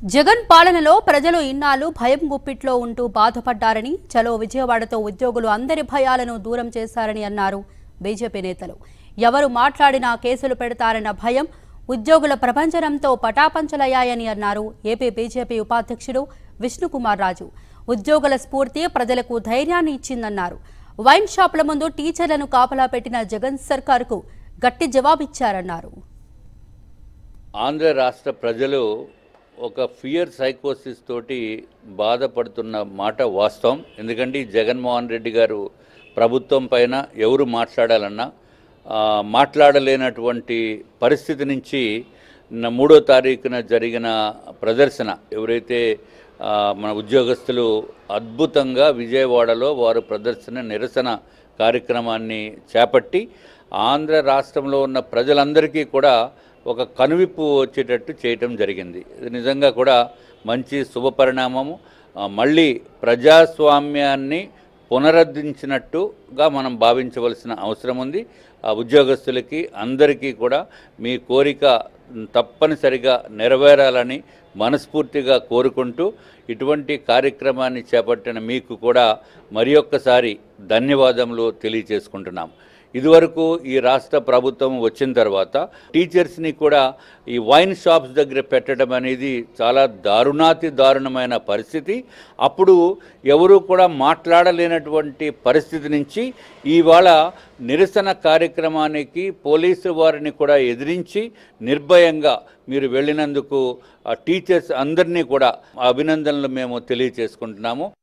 జగన్ పాలనలో ప్రజలు ఇన్నాళ్లు భయం గుప్పిట్లో ఉంటూ బాధపడ్డారని చలో విజయవాడతో ఉద్యోగులు అందరి భయాలను దూరం చేశారని అన్నారు బీజేపీ నేతలు ఎవరు మాట్లాడినా కేసులు పెడతారన్న భయం ఉద్యోగుల ప్రభంజనంతో పటాపంచలయ్యాయని అన్నారు ఏపీ బీజేపీ ఉపాధ్యక్షుడు విష్ణుకుమార్ రాజు ఉద్యోగుల స్ఫూర్తి ప్రజలకు ధైర్యాన్ని ఇచ్చిందన్నారు వైన్ షాపుల ముందు టీచర్లను కాపలా పెట్టిన జగన్ సర్కారుకు గట్టి జవాబిచ్చారన్నారు ఆంధ్ర రాష్ట్ర ప్రజలు ఒక ఫియర్ సైకోసిస్ తోటి బాధపడుతున్న మాట వాస్తవం ఎందుకంటే ఈ జగన్మోహన్ రెడ్డి గారు ప్రభుత్వం పైన ఎవరు మాట్లాడాలన్నా ఆ, మాట్లాడలేనటువంటి పరిస్థితి నుంచి న- మూడో తారీఖున జరిగిన ప్రదర్శన ఎవరైతే ఆ, మన ఉద్యోగస్తులు అద్భుతంగా విజయవాడలో వారు ప్రదర్శన నిరసన కార్యక్రమాన్ని చేపట్టి ఆంధ్ర రాష్ట్రంలో ఉన్న ప్రజలందరికీ కూడా ఒక కనువిప్పు వచ్చేటట్టు చేయటం జరిగింది ఇది నిజంగా కూడా మంచి శుభపరిణామము ఆ, మళ్ళీ ప్రజాస్వామ్యాన్ని పునరుద్ధరించినట్టుగా మనం భావించవలసిన అవసరం ఉంది ఆ ఉద్యోగస్తులకి అందరికీ కూడా మీ కోరిక తప్పనిసరిగా నెరవేరాలని మనస్ఫూర్తిగా కోరుకుంటూ ఇటువంటి కార్యక్రమాన్ని చేపట్టిన మీకు కూడా మరి ఒక్కసారి ధన్యవాదములు తెలియచేసుకుంటున్నాం ఇదివరకు ఈ రాష్ట్ర ప్రభుత్వం వచ్చిన తర్వాత టీచర్స్ని కూడా ఈ వైన్ షాప్స్ దగ్గర పెట్టడం అనేది చాలా దారుణాతి దారుణమైన పరిస్థితి అప్పుడు ఎవరు కూడా మాట్లాడలేనటువంటి పరిస్థితి నుంచి ఇవాళ నిరసన కార్యక్రమానికి పోలీసు వారిని కూడా ఎదిరించి నిర్భయంగా మీరు వెళ్ళినందుకు ఆ టీచర్స్ అందరినీ కూడా అభినందనలు మేము తెలియచేసుకుంటున్నాము